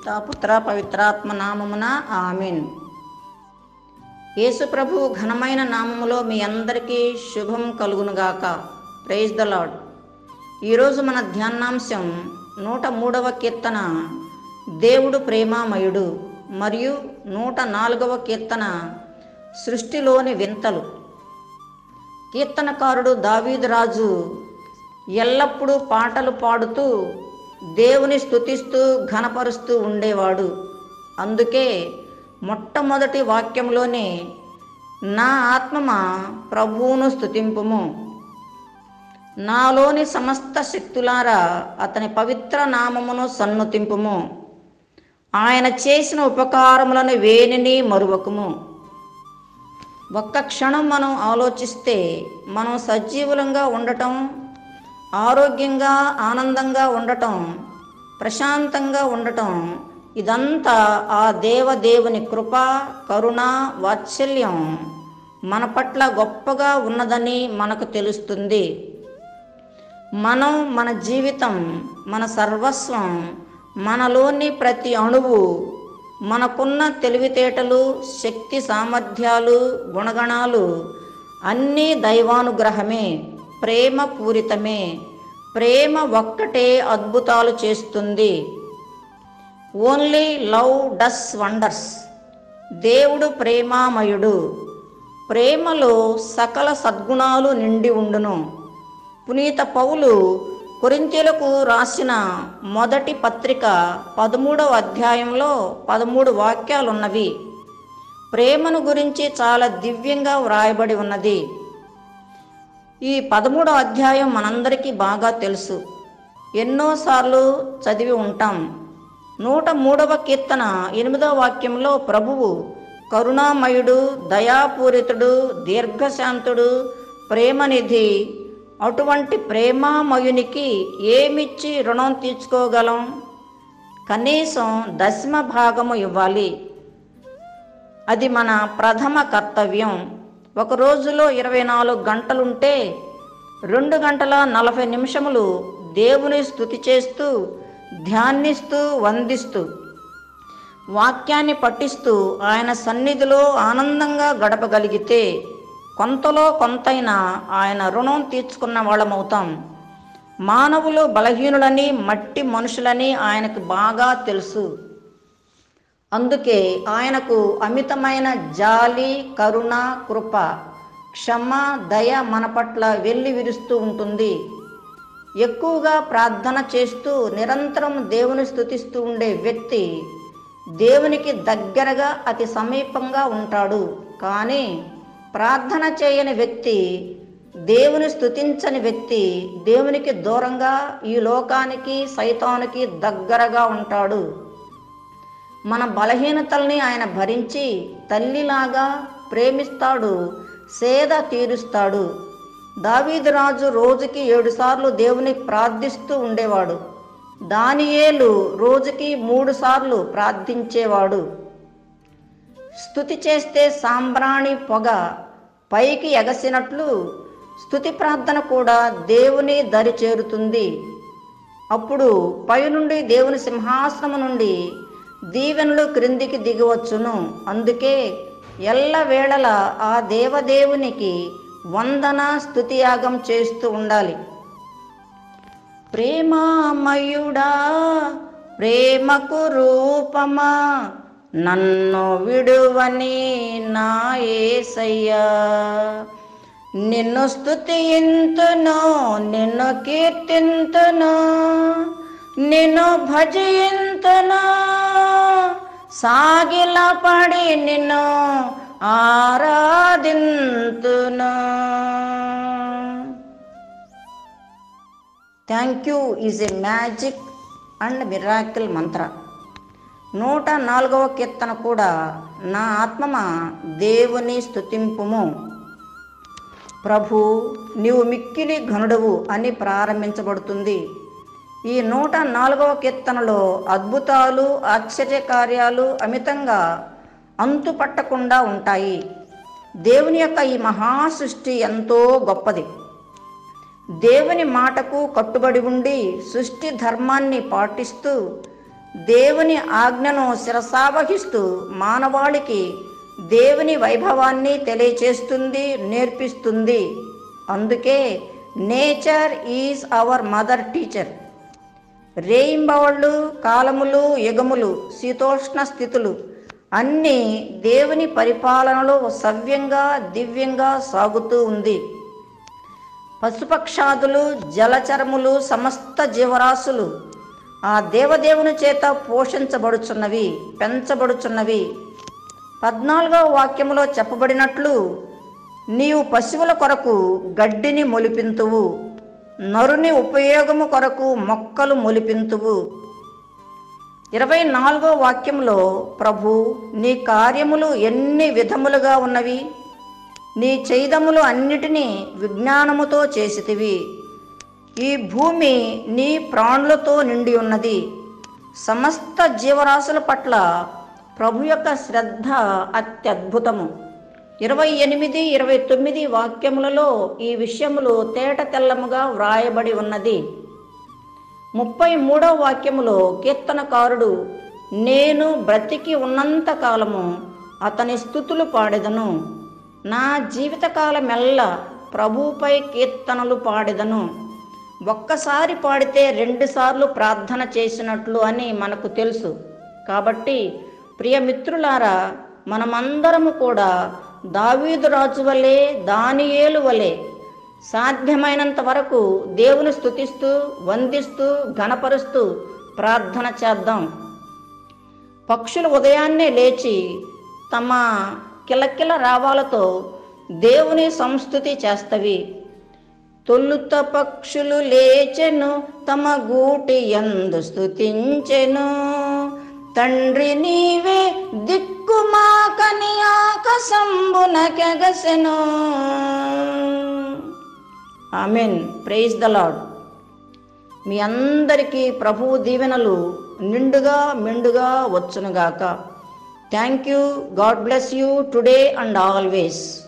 పితా పుత్ర పవిత్రాత్మ నామమున ఆమెన్ యేసు ప్రభు ఘనమైన నామములో మీ అందరికీ శుభం కలుగునుగాక ప్రైజ్ ద లాడ్ ఈరోజు మన ధ్యానాంశం నూట మూడవ కీర్తన దేవుడు ప్రేమామయుడు మరియు నూట నాలుగవ కీర్తన సృష్టిలోని వింతలు కీర్తనకారుడు దావీదు రాజు ఎల్లప్పుడూ పాటలు పాడుతూ దేవుని స్తుతిస్తూ ఘనపరుస్తూ ఉండేవాడు అందుకే మొట్టమొదటి వాక్యంలోనే నా ఆత్మమా ప్రభువును స్తుతింపుము నాలోని సమస్త శక్తులారా అతని పవిత్ర నామమును సన్నుతింపుము ఆయన చేసిన ఉపకారములను వేనిని మరువకుము ఒక్క క్షణం మనం ఆలోచిస్తే మనం సజీవులంగా ఉండటం ఆరోగ్యంగా ఆనందంగా ఉండటం ప్రశాంతంగా ఉండటం ఇదంతా ఆ దేవదేవుని కృప కరుణ వాత్సల్యం మన పట్ల గొప్పగా ఉన్నదని మనకు తెలుస్తుంది మనం మన జీవితం మన సర్వస్వం మనలోని ప్రతి అణువు మనకున్న తెలివితేటలు శక్తి సామర్థ్యాలు గుణగణాలు అన్నీ దైవానుగ్రహమే ప్రేమ పూరితమే ప్రేమ ఒక్కటే అద్భుతాలు చేస్తుంది ఓన్లీ లవ్ డస్ వండర్స్ దేవుడు ప్రేమామయుడు ప్రేమలో సకల సద్గుణాలు నిండి ఉండును పునీత పౌలు కొరింతీలకు రాసిన మొదటి పత్రిక పదమూడవ అధ్యాయంలో పదమూడు వాక్యాలున్నవి ప్రేమను గురించి చాలా దివ్యంగా వ్రాయబడి ఉన్నది ఈ పదమూడవ అధ్యాయం మనందరికీ బాగా తెలుసు ఎన్నోసార్లు చదివి ఉంటాం నూట మూడవ కీర్తన ఎనిమిదవ వాక్యంలో ప్రభువు కరుణామయుడు దయాపూరితుడు దీర్ఘశాంతుడు ప్రేమనిధి అటువంటి ప్రేమామయునికి ఏమిచ్చి రుణం తీర్చుకోగలం కనీసం దశమ భాగము ఇవ్వాలి అది మన ప్రథమ కర్తవ్యం ఒక రోజులో ఇరవై నాలుగు గంటలుంటే రెండు గంటల నలభై నిమిషములు దేవుని స్థుతి చేస్తూ ధ్యానిస్తూ వందిస్తూ వాక్యాన్ని పఠిస్తూ ఆయన సన్నిధిలో ఆనందంగా గడపగలిగితే కొంతలో కొంతైనా ఆయన రుణం తీర్చుకున్న వాళ్ళమవుతాం మానవులు బలహీనులని మట్టి మనుషులని ఆయనకు బాగా తెలుసు అందుకే ఆయనకు అమితమైన జాలి కరుణ కృప క్షమ దయ మన పట్ల వెళ్ళి విరుస్తూ ఉంటుంది ఎక్కువగా ప్రార్థన చేస్తూ నిరంతరం దేవుని స్థుతిస్తూ ఉండే వ్యక్తి దేవునికి దగ్గరగా అతి సమీపంగా ఉంటాడు కానీ ప్రార్థన చేయని వ్యక్తి దేవుని స్థుతించని వ్యక్తి దేవునికి దూరంగా ఈ లోకానికి సైతానికి దగ్గరగా ఉంటాడు మన బలహీనతల్ని ఆయన భరించి తల్లిలాగా ప్రేమిస్తాడు సేద తీరుస్తాడు దావీదురాజు రోజుకి ఏడుసార్లు దేవుని ప్రార్థిస్తూ ఉండేవాడు దానియేలు రోజుకి మూడు సార్లు ప్రార్థించేవాడు స్థుతి చేస్తే సాంబ్రాణి పొగ పైకి ఎగసినట్లు స్థుతి ప్రార్థన కూడా దేవుని దరి చేరుతుంది అప్పుడు పైనుండి దేవుని సింహాసనము నుండి దీవెనలు క్రిందికి దిగవచ్చును అందుకే ఎల్ల వేళల ఆ దేవదేవునికి వందన స్థుతియాగం చేస్తూ ఉండాలి ప్రేమామయుడా ప్రేమకు రూపమా నన్ను విడువని నా ఏసయ్యా నిన్ను స్థుతింతును నిన్ను కీర్తింతును నిన్ను భజయింతును సాగిల పడి నిన్ను ఆరాధింతును thank you is a magic and miracle మంత్ర నూట నాలుగవ కీర్తన కూడా నా ఆత్మమ దేవుని స్తుతింపుము ప్రభు నీవు మిక్కిలి ఘనుడవు అని ప్రారంభించబడుతుంది ఈ నూట నాలుగవ కీర్తనలో అద్భుతాలు ఆశ్చర్యకార్యాలు అమితంగా అంతు పట్టకుండా ఉంటాయి దేవుని యొక్క ఈ మహాసృష్టి ఎంతో గొప్పది దేవుని మాటకు కట్టుబడి ఉండి సృష్టి ధర్మాన్ని పాటిస్తూ దేవుని ఆజ్ఞను శిరసావహిస్తూ మానవాళికి దేవుని వైభవాన్ని తెలియచేస్తుంది నేర్పిస్తుంది అందుకే nature is our mother teacher రేయింబవళ్ళు కాలములు యుగములు శీతోష్ణ స్థితులు అన్నీ దేవుని పరిపాలనలో సవ్యంగా దివ్యంగా సాగుతూ ఉంది పశుపక్షాదులు జలచరములు సమస్త జీవరాశులు ఆ దేవదేవుని చేత పోషించబడుచున్నవి పెంచబడుచున్నవి పద్నాలుగవ వాక్యములో చెప్పబడినట్లు నీవు పశువుల కొరకు గడ్డిని మొలిపింతువు నరుని ఉపయోగము కొరకు మొక్కలు మొలిపింతువు ఇరవై నాలుగో వాక్యంలో ప్రభు నీ కార్యములు ఎన్ని విధములుగా ఉన్నవి నీ చైదములు అన్నిటినీ విజ్ఞానముతో చేసితివి ఈ భూమి నీ ప్రాణులతో నిండి ఉన్నది సమస్త జీవరాశుల పట్ల ప్రభు యొక్క శ్రద్ధ అత్యద్భుతము ఇరవై ఎనిమిది ఇరవై తొమ్మిది వాక్యములలో ఈ విషయములు తేట తెల్లముగా వ్రాయబడి ఉన్నది ముప్పై మూడవ వాక్యములో కీర్తనకారుడు నేను బ్రతికి ఉన్నంత కాలము అతని స్థుతులు పాడెదను నా జీవితకాలమెల్ల ప్రభువుపై కీర్తనలు పాడెదను ఒక్కసారి పాడితే రెండుసార్లు ప్రార్థన చేసినట్లు అని మనకు తెలుసు కాబట్టి ప్రియమిత్రులారా మనమందరము కూడా దావీదు రాజు వలె దానియేలు వలె సాధ్యమైనంత వరకు దేవుని స్తుతిస్తూ వందిస్తూ ఘనపరుస్తూ ప్రార్థన చేద్దాం పక్షులు ఉదయాన్నే లేచి తమ కిలకిల రావాలతో దేవుని సంస్థుతి చేస్తవి తొలుత పక్షులు లేచెను తమ గూటి యందు స్థుతించెను తండ్రి నీవే దిక్కుమాకని ఆకసంబున కెగసెను ఆమెన్ ప్రైజ్ ద లాడ్ మీ అందరికీ ప్రభువు దీవెనలు నిండుగా మెండుగా వచ్చునుగాక thank you God bless you today and always